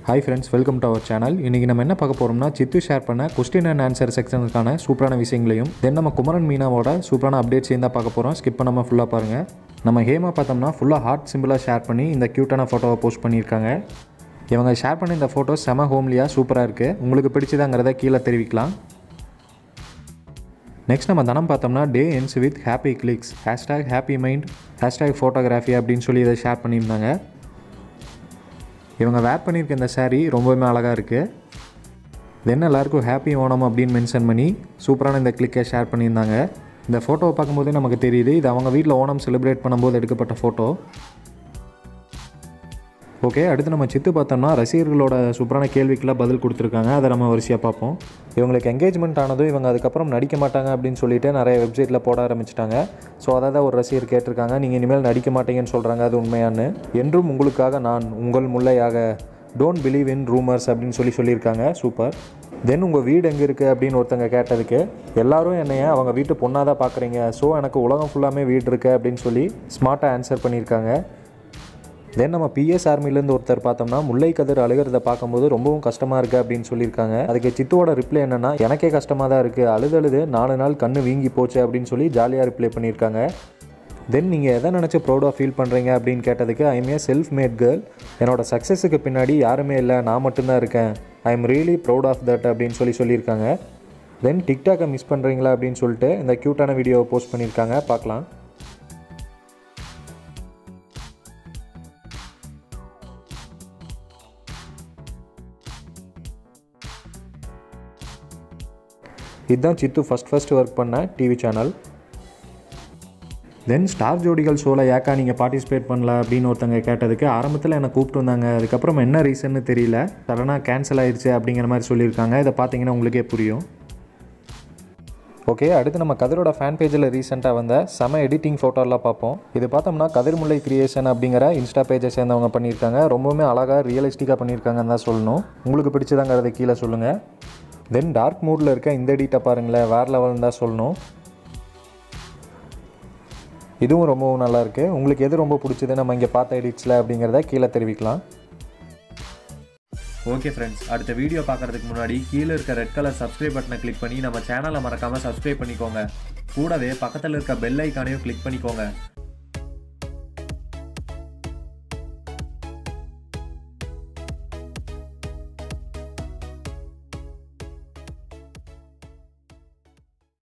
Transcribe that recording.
hi friends welcome to our channel இன்றைக்கி நம்ம என்ன பார்க்க போகிறோம்னா சித்து ஷேர் பண்ண கொஸ்டின் அண்ட் ஆன்சர் செக்ஷனுக்கான சூப்பரான விஷயங்களையும் தென் நம்ம குமரன் மீனாவோட சூப்பரான அப்டேட்ஸையும் தான் பார்க்க போகிறோம் ஸ்கிப் பண்ணாமல் ஃபுல்லாக பாருங்கள் நம்ம ஹேமா பார்த்தோம்னா ஃபுல்லாக ஹார்ட் சிம்பிளாக ஷேர் பண்ணி இந்த க்யூட்டான ஃபோட்டோவை போஸ்ட் பண்ணியிருக்காங்க இவங்க ஷேர் பண்ண இந்த ஃபோட்டோ செம ஹோம்லியாக சூப்பராக இருக்குது உங்களுக்கு பிடிச்சதாங்கிறத கீழே தெரிவிக்கலாம் நெக்ஸ்ட் நம்ம தனம் பார்த்தோம்னா day ends with happy clicks hashtag happy mind hashtag photography அப்படின்னு சொல்லி இதை ஷேர் பண்ணியிருந்தாங்க இவங்க வேர் பண்ணியிருக்க இந்த saree ரொம்பவுமே அழகாக இருக்குது தென் எல்லாருக்கும் ஹாப்பி ஓணம் அப்படின்னு மென்ஷன் பண்ணி சூப்பரான இந்த கிளிக்கை ஷேர் பண்ணியிருந்தாங்க இந்த ஃபோட்டோவை பார்க்கும்போதே நமக்கு தெரியுது இது அவங்க வீட்டில் ஓணம் செலிப்ரேட் பண்ணும்போது எடுக்கப்பட்ட ஃபோட்டோ ஓகே அடுத்து நம்ம சித்து பார்த்தோம்னா ரசிகர்களோட சூப்பரான கேள்விக்கெல்லாம் பதில் கொடுத்துருக்காங்க அதை நம்ம வரிசையாக பார்ப்போம் இவங்களுக்கு என்கேஜ்மெண்ட் ஆனதும் இவங்க அதுக்கப்புறம் நடிக்க மாட்டாங்க அப்படின்னு சொல்லிட்டு நிறைய வெப்சைட்டில் போட ஆரம்பிச்சிட்டாங்க ஸோ அதை தான் ஒரு ரசிகர் கேட்டிருக்காங்க நீங்கள் இனிமேல் நடிக்க மாட்டீங்கன்னு சொல்கிறாங்க அது உண்மையான்னு என்றும் உங்களுக்காக நான் உங்கள் முல்லையாக டோன்ட் பிலீவ் இன் ரூமர்ஸ் அப்படின்னு சொல்லி சொல்லியிருக்காங்க சூப்பர் தென் உங்கள் வீடு எங்கே இருக்குது அப்படின்னு ஒருத்தங்க கேட்டதுக்கு எல்லாரும் என்னைய அவங்க வீட்டு பொண்ணாக தான் பார்க்குறீங்க ஸோ எனக்கு உலகம் ஃபுல்லாமே வீடு இருக்குது அப்படின்னு சொல்லி ஸ்மார்ட்டாக ஆன்சர் பண்ணியிருக்காங்க தென் நம்ம பிஎஸ் ஆர்மிலேருந்து ஒருத்தர் பார்த்தோம்னா முல்லை கதிர் அழுகிறத பார்க்கும்போது ரொம்பவும் கஷ்டமாக இருக்குது அப்படின்னு சொல்லியிருக்காங்க அதுக்கு சித்துவோட ரிப்ளை என்னென்னா எனக்கே கஷ்டமாக தான் இருக்குது அழுது அழுது நாலு நாள் கண்ணு வீங்கி போச்சு அப்படின்னு சொல்லி ஜாலியாக ரிப்ளை பண்ணியிருக்காங்க தென் நீங்கள் எதை நினச்சி ப்ரௌடாக ஃபீல் பண்ணுறீங்க அப்படின்னு கேட்டதுக்கு I am a self made girl என்னோட சக்ஸஸுக்கு பின்னாடி யாருமே இல்லை நான் மட்டும்தான் இருக்கேன் I am really proud of that அப்படின்னு சொல்லி சொல்லியிருக்காங்க தென் டிக்டாக்கை மிஸ் பண்ணுறீங்களா அப்படின்னு சொல்லிட்டு இந்த க்யூட்டான வீடியோவை போஸ்ட் பண்ணியிருக்காங்க பார்க்கலாம் இதுதான் சித்து ஃபஸ்ட் ஃபஸ்ட் ஒர்க் பண்ண டிவி சேனல் தென் ஸ்டார் ஜோடிகள் ஷோவில் ஏக்கா நீங்கள் பார்ட்டிசிபேட் பண்ணல அப்படின்னு ஒருத்தங்க கேட்டதுக்கு ஆரம்பத்தில் என்னை கூப்பிட்டு வந்தாங்க அதுக்கப்புறம் என்ன ரீசன்னு தெரியல சடனாக கேன்சல் ஆயிடுச்சு அப்படிங்கிற மாதிரி சொல்லியிருக்காங்க இதை பார்த்தீங்கன்னா உங்களுக்கே புரியும் ஓகே அடுத்து நம்ம கதிரோட ஃபேன் பேஜில் ரீசெண்டாக வந்த செம எடிட்டிங் ஃபோட்டோலாம் பார்ப்போம் இது பார்த்தோம்னா கதிர்முல்லை கிரியேஷன் அப்படிங்கிற இன்ஸ்டா பேஜை சேர்ந்தவங்க பண்ணியிருக்காங்க ரொம்பவுமே அழகாக ரியலிஸ்டிக்காக பண்ணியிருக்காங்கன்னு தான் சொல்லணும் உங்களுக்கு பிடிச்சதாங்கிறத கீழே சொல்லுங்கள் தென் டார்க் மூடில் இருக்க இந்த எடிட்டை பாருங்களேன் வேறு லெவல்னு தான் சொல்லணும் இதுவும் ரொம்பவும் நல்லா இருக்கு உங்களுக்கு எது ரொம்ப பிடிச்சது நம்ம இங்கே பார்த்த எடிட்ஸில் அப்படிங்கிறத கீழே தெரிவிக்கலாம் ஓகே ஃப்ரெண்ட்ஸ் அடுத்த வீடியோ பார்க்கறதுக்கு முன்னாடி கீழே இருக்க ரெட் கலர் சப்ஸ்கிரைப் பட்டனை கிளிக் பண்ணி நம்ம சேனலை மறக்காமல் சப்ஸ்கிரைப் பண்ணிக்கோங்க கூடவே பக்கத்தில் இருக்க பெல் ஐக்கானையும் கிளிக் பண்ணிக்கோங்க